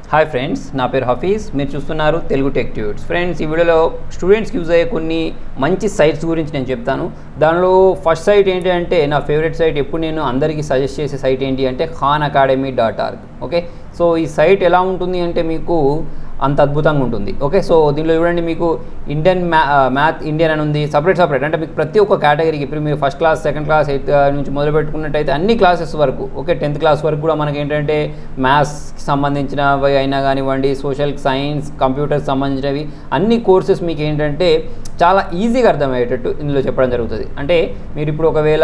hi friends నా పేరు హఫీజ్ మీరు చూస్తున్నారు తెలుగు టెక్ ట్యూట్స్ ఫ్రెండ్స్ ఈ వీడియోలో స్టూడెంట్స్కి యూజ్ అయ్యే కొన్ని మంచి సైట్స్ గురించి నేను చెప్తాను దానిలో ఫస్ట్ సైట్ ఏంటి అంటే నా ఫేవరెట్ సైట్ ఎప్పుడు నేను అందరికీ సజెస్ట్ చేసే సైట్ ఏంటి అంటే Khan Academy dot org okay so ఈ సైట్ ఎలా ఉంటుంది అంటే మీకు అంత అద్భుతంగా ఉంటుంది ఓకే సో దీనిలో చూడండి మీకు ఇండియన్ మ్యా మ్యాథ్ ఇండియన్ అని ఉంది సపరేట్ సపరేట్ అంటే మీకు ప్రతి ఒక్క కేటగిరీకి ఇప్పుడు మీరు first class second class eighth నుంచి మొదలు పెట్టుకున్నట్టయితే అన్ని క్లాసెస్ వరకు ఓకే టెన్త్ క్లాస్ వరకు కూడా మనకి ఏంటంటే మ్యాథ్స్కి సంబంధించినవి అయినా కానివ్వండి సోషల్ సైన్స్ కంప్యూటర్కి సంబంధించినవి అన్ని కోర్సెస్ మీకు ఏంటంటే చాలా ఈజీగా అర్థమయ్యేటట్టు ఇందులో చెప్పడం జరుగుతుంది అంటే మీరు ఇప్పుడు ఒకవేళ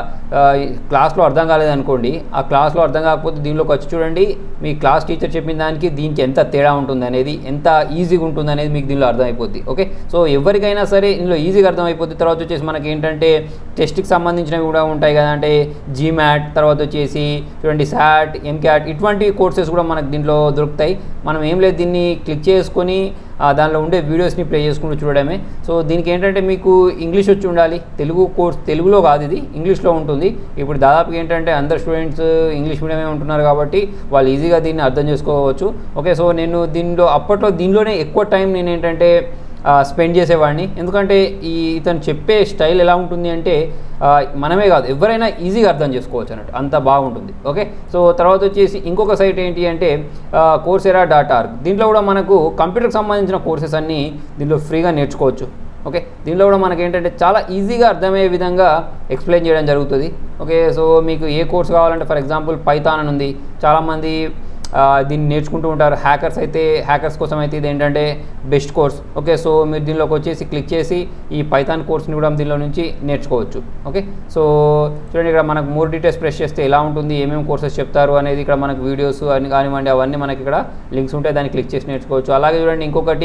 క్లాస్లో అర్థం కాలేదనుకోండి ఆ క్లాస్లో అర్థం కాకపోతే దీనిలోకి వచ్చి చూడండి మీ క్లాస్ టీచర్ చెప్పిన దానికి దీనికి ఎంత తేడా ఉంటుంది అనేది ఎంత ఈజీగా ఉంటుంది అనేది మీకు దీనిలో అర్థమైపోద్ది ఓకే సో ఎవరికైనా సరే ఇందులో ఈజీగా అర్థమైపోద్ది తర్వాత వచ్చేసి మనకి ఏంటంటే టెస్ట్కి సంబంధించినవి కూడా ఉంటాయి కదా అంటే జీమ్యాట్ తర్వాత వచ్చేసి చూడండి శాట్ ఎంక్యాట్ ఇటువంటి కోర్సెస్ కూడా మనకు దీంట్లో దొరుకుతాయి మనం ఏం లేదు దీన్ని క్లిక్ చేసుకొని దానిలో ఉండే వీడియోస్ని ప్లే చేసుకుంటూ చూడడమే సో దీనికి ఏంటంటే మీకు ఇంగ్లీష్ వచ్చి ఉండాలి తెలుగు కోర్స్ తెలుగులో కాదు ఇది ఇంగ్లీష్లో ఉంటుంది ఇప్పుడు దాదాపుగా ఏంటంటే అందరు స్టూడెంట్స్ ఇంగ్లీష్ మీడియమే ఉంటున్నారు కాబట్టి వాళ్ళు ఈజీగా దీన్ని అర్థం చేసుకోవచ్చు ఓకే సో నేను దీనిలో అప్పట్లో దీనిలోనే ఎక్కువ టైం నేను ఏంటంటే స్పెండ్ చేసేవాడిని ఎందుకంటే ఈ ఇతను చెప్పే స్టైల్ ఎలా ఉంటుంది అంటే మనమే కాదు ఎవరైనా ఈజీగా అర్థం చేసుకోవచ్చు అన్నట్టు అంత బాగుంటుంది ఓకే సో తర్వాత వచ్చేసి ఇంకొక సైట్ ఏంటి అంటే కోర్సెరా డాట్ ఆర్గ్ దీంట్లో కూడా మనకు కంప్యూటర్కి సంబంధించిన కోర్సెస్ అన్నీ దీంట్లో ఫ్రీగా నేర్చుకోవచ్చు ఓకే దీనిలో కూడా మనకి ఏంటంటే చాలా ఈజీగా అర్థమయ్యే విధంగా ఎక్స్ప్లెయిన్ చేయడం జరుగుతుంది ఓకే సో మీకు ఏ కోర్స్ కావాలంటే ఫర్ ఎగ్జాంపుల్ పైథాన్ అని ఉంది చాలామంది దీన్ని నేర్చుకుంటూ ఉంటారు హ్యాకర్స్ అయితే హ్యాకర్స్ కోసం అయితే ఇది ఏంటంటే బెస్ట్ కోర్స్ ఓకే సో మీరు దీనిలోకి వచ్చేసి క్లిక్ చేసి ఈ పైథాన్ కోర్స్ని కూడా దీనిలో నుంచి నేర్చుకోవచ్చు ఓకే సో చూడండి ఇక్కడ మనకు మోర్ డీటెయిల్స్ ప్రెస్ చేస్తే ఎలా ఉంటుంది ఏమేమి కోర్సెస్ చెప్తారు అనేది ఇక్కడ మనకు వీడియోస్ అని కానివ్వండి అవన్నీ మనకి ఇక్కడ లింక్స్ ఉంటాయి దాన్ని క్లిక్ చేసి నేర్చుకోవచ్చు అలాగే చూడండి ఇంకొకటి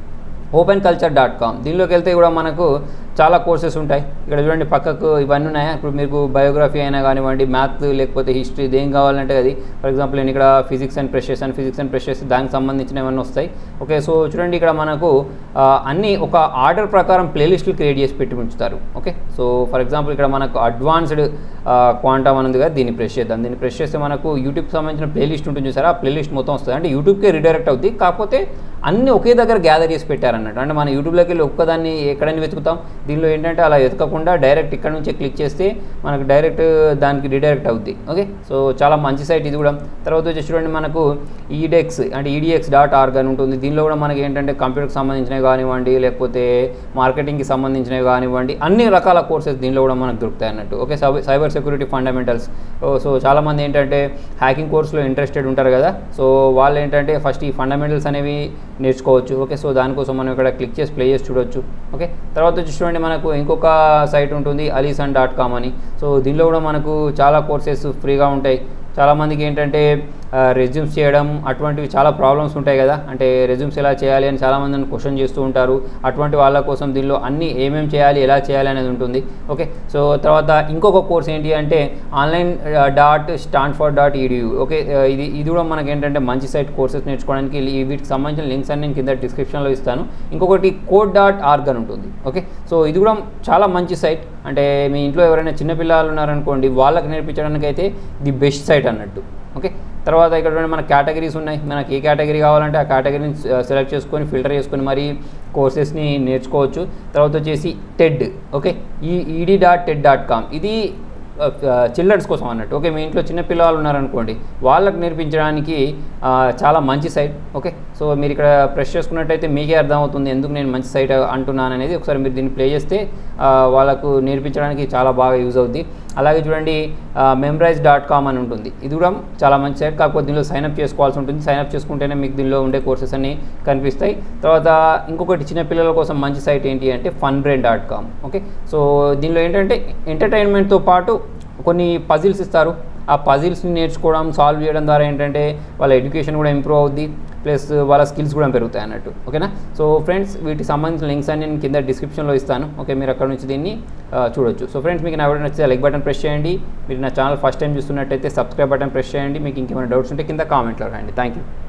ఓపెన్ కల్చర్ డాట్ కామ్ దీనిలోకి వెళ్తే కూడా మనకు చాలా కోర్సెస్ ఉంటాయి ఇక్కడ చూడండి పక్కకు ఇవన్నీ ఉన్నాయా ఇప్పుడు మీకు బయోగ్రఫీ అయినా కానివ్వండి మ్యాథ్ లేకపోతే హిస్టరీ దేం కావాలంటే అది ఫర్ ఎగ్జాంపుల్ నేను ఇక్కడ ఫిజిక్స్ అండ్ ప్రెస్ చేశాను ఫిజిక్స్ అండ్ ప్రెస్ చేసి దానికి సంబంధించిన ఏమన్నా వస్తాయి ఓకే సో చూడండి ఇక్కడ మనకు అన్ని ఒక ఆర్డర్ ప్రకారం ప్లేలిస్టులు క్రియేట్ చేసి పెట్టి ఉంచుతారు ఓకే సో ఫర్ ఎగ్జాంపుల్ ఇక్కడ మనకు అడ్వాన్స్డ్ క్వాంటమ్ అనేది కదా దీన్ని ప్రెస్ చేద్దాం దీన్ని ప్రెస్ చేస్తే మనకు యూట్యూబ్కి సంబంధించిన ప్లేలిస్ట్ ఉంటుంది చూసారా ఆ ప్లేలిస్ట్ మొత్తం వస్తుంది అంటే యూట్యూబ్కే రిడైరెక్ట్ అవుతుంది కాకపోతే అన్ని ఒకే దగ్గర గ్యాదర్ చేసి పెట్టారన్నట్టు అంటే మన యూట్యూబ్లోకి వెళ్ళి ఒక్కదాన్ని ఎక్కడైనా వెతుకుతాం దీనిలో ఏంటంటే అలా వెతకకుండా డైరెక్ట్ ఇక్కడ నుంచే క్లిక్ చేస్తే మనకు డైరెక్ట్ దానికి రిడైరెక్ట్ అవుద్ది ఓకే సో చాలా మంచి సైట్ ఇది కూడా తర్వాత వచ్చి చూడండి మనకు ఈడెక్స్ అంటే ఈడిఎక్స్ డాట్ ఆర్గ్ అని ఉంటుంది దీనిలో కూడా మనకి ఏంటంటే కంప్యూటర్కి సంబంధించినవి కానివ్వండి లేకపోతే మార్కెటింగ్కి సంబంధించినవి కానివ్వండి అన్ని రకాల కోర్సెస్ దీనిలో కూడా మనకు దొరుకుతాయి అన్నట్టు okay cyber security fundamentals so చాలామంది ఏంటంటే హ్యాకింగ్ కోర్సులో ఇంట్రెస్టెడ్ ఉంటారు కదా సో వాళ్ళు ఏంటంటే ఫస్ట్ ఈ ఫండమెంటల్స్ అనేవి నేర్చుకోవచ్చు ఓకే సో దానికోసం మనం ఇక్కడ క్లిక్ చేసి ప్లే చేసి చూడొచ్చు ఓకే తర్వాత వచ్చి చూడండి మనకు ఇంకొక సైట్ ఉంటుంది అలీసన్ డాట్ కామ్ అని సో దీనిలో కూడా మనకు చాలా కోర్సెస్ ఫ్రీగా ఉంటాయి చాలామందికి ఏంటంటే రెజ్యూమ్స్ చేయడం అటువంటివి చాలా ప్రాబ్లమ్స్ ఉంటాయి కదా అంటే రెజ్యూమ్స్ ఎలా చేయాలి అని చాలామంది క్వశ్చన్ చేస్తూ ఉంటారు అటువంటి వాళ్ళ కోసం దీనిలో అన్ని ఏమేమి చేయాలి ఎలా చేయాలి అనేది ఉంటుంది ఓకే సో తర్వాత ఇంకొక కోర్స్ ఏంటి అంటే online dot Stanford dot edu okay ఇది ఇది కూడా మనకి ఏంటంటే మంచి సైట్ కోర్సెస్ నేర్చుకోవడానికి వీటికి సంబంధించిన లింక్స్ అన్ని నేను కింద డిస్క్రిప్షన్లో ఇస్తాను ఇంకొకటి కోడ్ డాట్ ఆర్గ్ అని ఉంటుంది ఓకే సో ఇది కూడా చాలా మంచి సైట్ అంటే మీ ఇంట్లో ఎవరైనా చిన్నపిల్లలు ఉన్నారనుకోండి వాళ్ళకి నేర్పించడానికి అయితే ది బెస్ట్ సైట్ అన్నట్టు ఓకే తర్వాత ఇక్కడ మన కేటగిరీస్ ఉన్నాయి మనకి ఏ కేటగిరీ కావాలంటే ఆ కేటగిరీని సెలెక్ట్ చేసుకొని ఫిల్టర్ చేసుకొని మరి కోర్సెస్ని నేర్చుకోవచ్చు తర్వాత వచ్చేసి టెడ్ ఓకే ఈ ED dot TED dot com ఇది చిల్డ్రన్స్ కోసం అన్నట్టు ఓకే మీ ఇంట్లో చిన్న పిల్లలు ఉన్నారనుకోండి వాళ్ళకి నేర్పించడానికి చాలా మంచి సైట్ ఓకే సో మీరు ఇక్కడ ప్రెస్ చేసుకున్నట్టయితే మీకే అర్థమవుతుంది ఎందుకు నేను మంచి సైట్ అంటున్నాను అనేది ఒకసారి మీరు దీన్ని ప్లే చేస్తే వాళ్ళకు నేర్పించడానికి చాలా బాగా యూజ్ అవుద్ది అలాగే చూడండి మెమరైజ్ డాట్ కామ్ అని ఉంటుంది ఇది కూడా చాలా మంచి సైట్ కాకపోతే దీనిలో సైన్అప్ చేసుకోవాల్సి ఉంటుంది సైన్అప్ చేసుకుంటేనే మీకు దీనిలో ఉండే కోర్సెస్ అన్ని కనిపిస్తాయి తర్వాత ఇంకొకటి చిన్న పిల్లల కోసం మంచి సైట్ ఏంటి అంటే fun brain dot com okay so దీనిలో ఏంటంటే ఎంటర్టైన్మెంట్తో పాటు కొన్ని పజిల్స్ ఇస్తారు ఆ పజిల్స్ని నేర్చుకోవడం సాల్వ్ చేయడం ద్వారా ఏంటంటే వాళ్ళ ఎడ్యుకేషన్ కూడా ఇంప్రూవ్ అవుద్ది ప్లస్ వాళ్ళ స్కిల్స్ కూడా పెరుగుతాయి అన్నట్టు ఓకేనా సో ఫ్రెండ్స్ వీటికి సంబంధించిన లింక్స్ అన్ని నేను కింద డిస్క్రిప్షన్లో ఇస్తాను ఓకే మీరు అక్కడ నుంచి దీన్ని చూడొచ్చు సో ఫ్రెండ్స్ మీకు నా వీడియో నచ్చితే లైక్ బటన్ ప్రెస్ చేయండి మీరు నా ఛానల్ ఫస్ట్ టైం చూస్తున్నట్టయితే సబ్స్క్రైబ్ బటన్ ప్రెస్ చేయండి మీకు ఇంకేమైనా డౌట్స్ ఉంటే కింద కామెంట్లో రాయండి థ్యాంక్ యూ